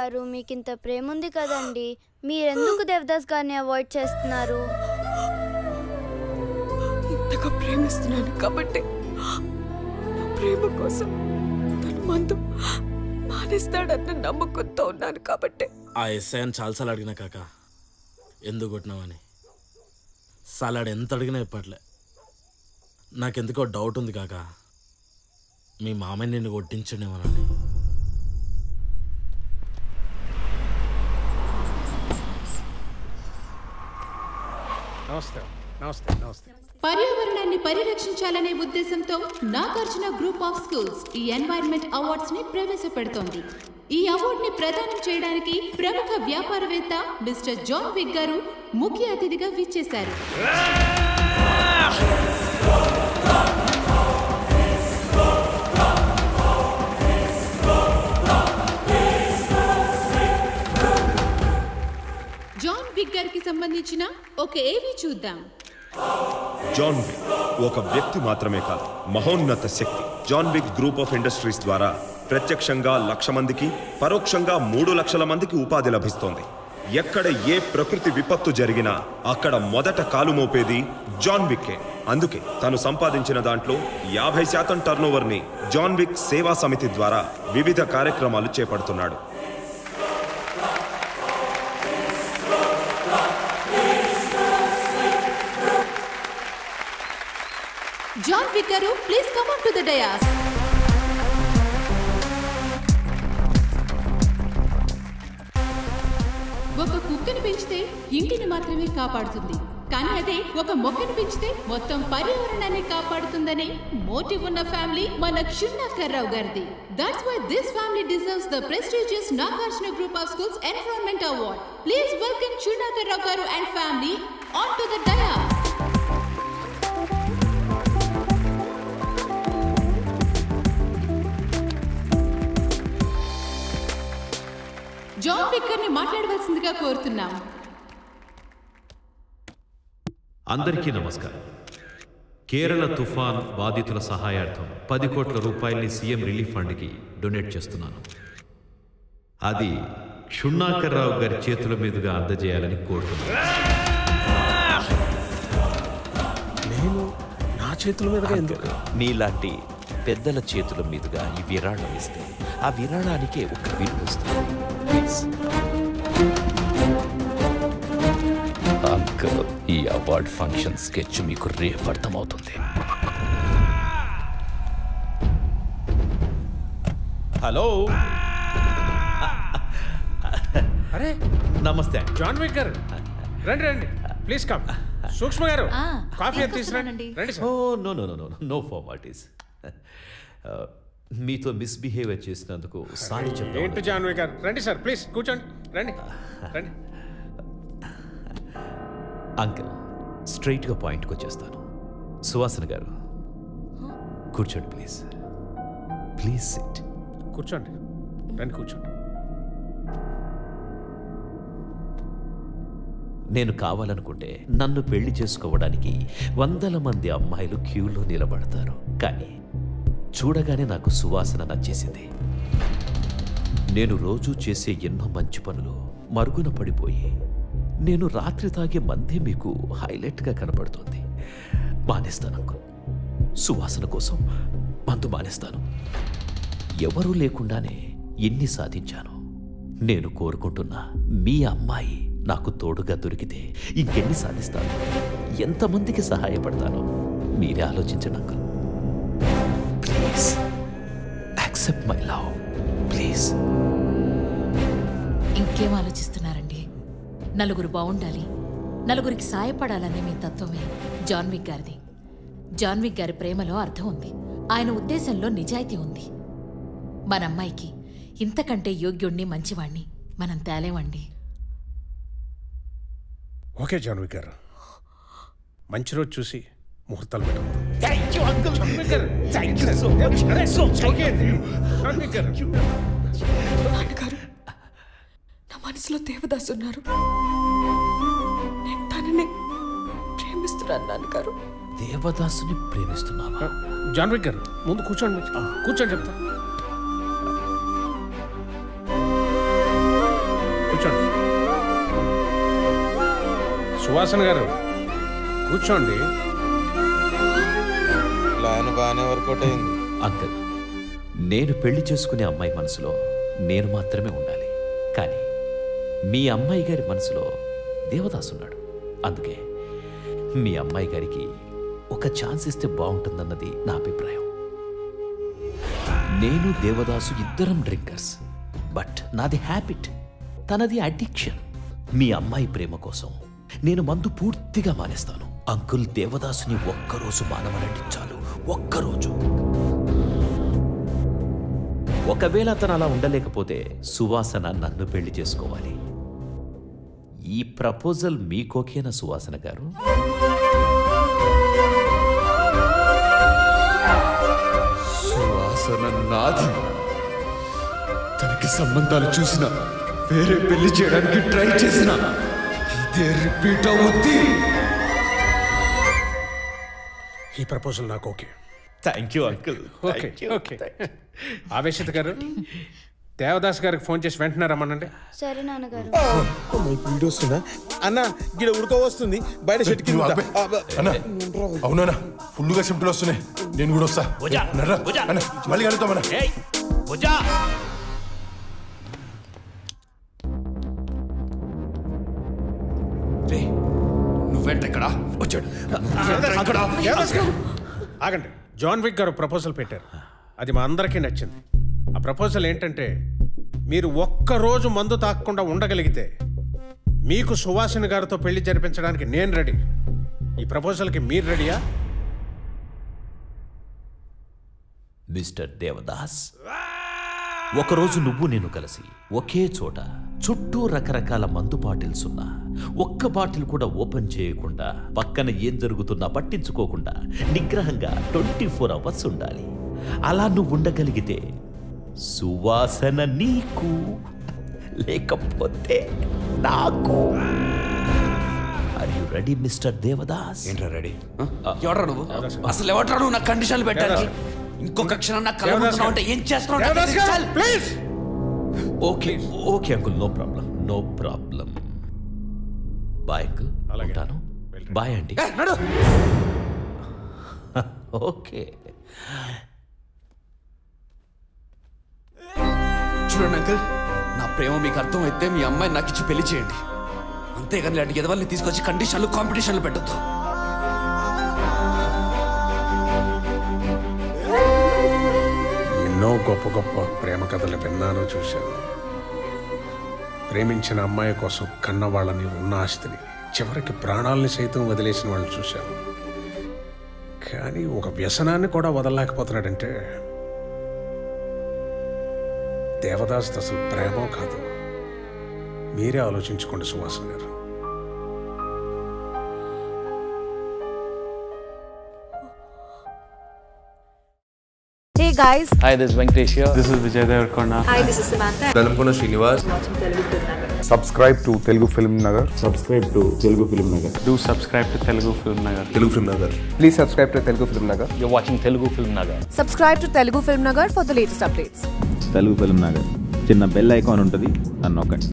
గారు మీకు ఇంత ప్రేమ ఉంది కదండి మీరెందుకు దేవదాస్ గారిని అవాయిడ్ చేస్తున్నారు ఇంతగా ప్రేమిస్తున్నాను కాబట్టి నా ప్రేమ కోసం తను మందు మానేస్తాడన్న నమ్మకంతో ఉన్నాను కాబట్టి ఆ ఎస్ఐ అని చాలాసార్లు అడిగినా కాక ఎందుకు కొట్టినావని సలాడ్ ఎంత అడిగినా చెప్పట్లే నాకెందుకో డౌట్ ఉంది కాక మీ మామయ్య నిన్ను కొట్టించండేమోనని నమస్తే నమస్తే నమస్తే పర్యావరణాన్ని పరిరక్షించాలనే ఉద్దేశంతో నాగార్జున గ్రూప్ ఆఫ్ స్కూల్స్ ఈ ఎన్వైర్న్మెంట్ అవార్డ్స్ ని ప్రవేశపెడుతోంది ఈ అవార్డ్ ని ప్రదానం చేయడానికి ప్రముఖ వ్యాపారవేత్త మిస్టర్ జాన్ విగ్ గారు ముఖ్య అతిథిగా విచ్చేశారు జాన్ విగ్ గారికి సంబంధించిన ఒక ఏవి చూద్దాం జాన్ విక్ ఒక వ్యక్తి మాత్రమే కాదు మహోన్నత శక్తి John Wick group of industries ద్వారా ప్రత్యక్షంగా లక్ష మందికి పరోక్షంగా మూడు లక్షల మందికి ఉపాధి లభిస్తోంది ఎక్కడ ఏ ప్రకృతి విపత్తు జరిగినా అక్కడ మొదట కాలు మోపేది జాన్ విక్కే అందుకే తను సంపాదించిన దాంట్లో యాభై శాతం టర్నోవర్ని జాన్ విక్ సేవా సమితి ద్వారా వివిధ కార్యక్రమాలు చేపడుతున్నాడు జాన్ విక్ గారు please come on to the dais ఒక కుక్కని పెంచితే ఇంటిని మాత్రమే కాపాడుతుంది కానీ అదే ఒక మొక్కను పెంచితే మొత్తం పర్యావరణాన్ని కాపాడుతుందనే మోటివ్ ఉన్న ఫ్యామిలీ మన క్షున్నాకర్ రావు గారిది that's why this family deserves the prestigious Nagarjuna group of schools environment award please welcome Kshunnakar Rao గారు and family on to the dais John Wicker ని మాట్లాడవలసిందిగా కోరుతున్నాం అందరికీ నమస్కారం కేరళ తుఫాన్ బాధితుల సహాయార్థం పది కోట్ల రూపాయల్ని సీఎం రిలీఫ్ ఫండ్కి డొనేట్ చేస్తున్నాను అది క్షుణ్ణాకర్రావు గారి చేతుల మీదుగా అందజేయాలని కోరుతున్నాను నేను నా చేతుల మీదుగా ఎందుకు మీలాంటి పెద్దల చేతుల మీదుగా ఈ విరాళం ఇస్తే ఆ విరాళానికే ఒక విలువ వస్తుంది ప్లీజ్ అంకల్ ఈ అవార్డ్ ఫంక్షన్ స్కెచ్ మీకు రేపు అర్థమవుతుంది హలో అరే నమస్తే జాన్ విక్ గారు రండి రండి ప్లీజ్ కమ్ సూక్ష్మ గారు కాఫీ అది తీసుకురండి రండి oh sir no no no no no formalities మీతో మిస్బిహేవియర్ చేసినందుకు సారీ ఏంటి చెప్తాను జాన్వి గారు రండి సార్ ప్లీజ్ కూర్చోండి రండి రండి అంకుల్ స్ట్రైట్గా పాయింట్కి వచ్చేస్తాను సువాసన గారు కూర్చోండి ప్లీజ్ ప్లీజ్ సిట్ కూర్చోండి రండి కూర్చోండి నేను కావాలనుకుంటే నన్ను పెళ్లి చేసుకోవడానికి వందల మంది అమ్మాయిలు క్యూలో నిలబడతారు కానీ చూడగానే నాకు సువాసన నచ్చేసింది నేను రోజూ చేసే ఎన్నో మంచి పనులు మరుగున పడిపోయి నేను రాత్రి తాగే మందే మీకు హైలైట్గా కనపడుతోంది మానేస్తాను అంకుల్ సువాసన కోసం మందు మానేస్తాను ఎవరూ లేకుండానే ఎన్ని సాధించాను నేను కోరుకుంటున్నా మీ అమ్మాయి నాకు తోడుగా దొరికితే ఇంకెన్ని సాధిస్తాను ఎంతమందికి సహాయపడతానో మీరే ఆలోచించండి uncle please accept my love please ఇంకేం ఆలోచిస్తున్నారండి నలుగురు బాగుండాలి నలుగురికి సాయపడాలనే మీ తత్వమే జాన్విక్ గారిది జాన్విక్ గారి ప్రేమలో అర్థం ఉంది ఆయన ఉద్దేశంలో నిజాయితీ ఉంది మన అమ్మాయికి ఇంతకంటే యోగ్యుణ్ణి మంచివాణ్ణి మనం తేలేవండి ఓకే జాన్వి గారు మంచి రోజు చూసి ముహూర్తాలు పెట్టండి థ్యాంక్ యూ అంకుల్ జాన్వి గారు thank you so much okay Janvi గారు నాన్నగారు నా మనసులో దేవదాస్ ఉన్నారు నేను తనని ప్రేమిస్తున్నాను నాన్నగారు దేవదాసుని ప్రేమిస్తున్నావా జాన్వి గారు ముందు కూర్చోండి కూర్చోండి చెప్తా కూర్చోండి సువాసన గారు కూర్చోండి ప్లాన్ బాగానే వర్కౌట్ అయింది అంకుల్ నేను పెళ్లి చేసుకునే అమ్మాయి మనసులో నేను మాత్రమే ఉండాలి కానీ మీ అమ్మాయి గారి మనసులో దేవదాస్ ఉన్నాడు అందుకే మీ అమ్మాయి గారికి ఒక ఛాన్స్ ఇస్తే బాగుంటుందన్నది నా అభిప్రాయం నేను దేవదాసు ఇద్దరం డ్రింకర్స్ బట్ నాది హ్యాబిట్ తనది అడిక్షన్ మీ అమ్మాయి ప్రేమ కోసం నేను మందు పూర్తిగా మానేస్తాను అంకుల్ దేవదాసుని ఒక్కరోజు మానవనండి చాలు ఒక్కరోజు ఒకవేళ అతను అలా ఉండలేకపోతే సువాసన నన్ను పెళ్లి చేసుకోవాలి ఈ ప్రపోజల్ మీకోకేనా సువాసన గారు సువాసన నాది తనకి సంబంధాలు చూసిన వేరే పెళ్లి చేయడానికి ట్రై చేసిన ఇదే రిపీట్ అవుద్ది ఈ ప్రపోజల్ నాకు okay thank you uncle okay okay ఆవేశిత గారు దేవదాస్ గారికి ఫోన్ చేసి వెంటనే రమ్మనండి సరే నాన్నగారు వీడియో వస్తుందా అన్న గిడ ఉడక వస్తుంది బయట చెట్టు కింద నువ్వు ఆపే. అన్న అవునా ఫుల్గా షిఫ్ట్లు వస్తున్నాయి నేను కూడా వస్తా నర్రా. అన్న మళ్ళీ కలుగుతామన్నా నువ్వేంట ఇక్కడ వచ్చాడు దేవదాస్ గారు, ఆగండి జాన్ విక్ గారు ప్రపోజల్ పెట్టారు అది మా అందరికీ నచ్చింది ఆ ప్రపోజల్ ఏంటంటే మీరు ఒక్కరోజు మందు తాగకుండా ఉండగలిగితే మీకు సువాసిని గారితో పెళ్లి జరిపించడానికి నేను రెడీ ఈ ప్రపోజల్కి మీరు రెడీయా మిస్టర్ దేవదాస్ ఒకరోజు నువ్వు నేను కలిసి ఒకే చోట చుట్టూ రకరకాల మందు బాటిల్స్ ఉన్నా ఒక్క బాటిల్ కూడా ఓపెన్ చేయకుండా పక్కన ఏం జరుగుతున్నా పట్టించుకోకుండా నిగ్రహంగా ట్వంటీ ఫోర్ అవర్స్ ఉండాలి అలా నువ్వు ఉండగలిగితే సువాసన నీకు లేకపోతే నాకు are you ready mister Devdas ఏంట్రా రెడీ ఎవడ్రా నువ్వు అసలు ఎవడ్రా నువ్వు నా కండిషన్లు పెట్టడానికి ఇంకొక క్షణం నా కళ్ళ ముందు ఉన్నావు అంటే ఏం చేస్తున్నావు please okay okay uncle no problem no problem bye uncle ఉంటాను బాయ్ అండి నడు ఓకే చూడండి అంకుల్ నా ప్రేమ మీకు అర్థమైతే మీ అమ్మాయి నాకు ఇచ్చి పెళ్లి చేయండి అంతేగాని ఇలాంటి ఎదవల్ని తీసుకొచ్చి కండిషన్లు కాంపిటీషన్లు పెట్టద్దు ఎన్నో గొప్ప గొప్ప ప్రేమ కథలు విన్నాను చూశాను ప్రేమించిన అమ్మాయి కోసం కన్న వాళ్ళని ఉన్న ఆస్తిని చివరికి ప్రాణాలని సైతం వదిలేసిన వాళ్ళని చూశాను కానీ ఒక వ్యసనాన్ని కూడా వదలలేకపోతున్నాడంటే దేవదాస్ అసలు ప్రేమో కాదు మీరే ఆలోచించుకోండి సువాసన గారు Hey guys. Hi, this is Venkatesh here. This is Vijay Devarkonda. Hi, this is Samantha. వెలంపున Srinivas subscribe to Telugu film Nagar subscribe to Telugu film Nagar Do subscribe to Telugu Film Nagar. Telugu film Nagar please subscribe to Telugu film Nagar You're watching Telugu Film Nagar. Subscribe to Telugu Film Nagar for the latest updates. Telugu film Nagar చిన్న bell icon ఉంటుంది నన్ను నొక్కండి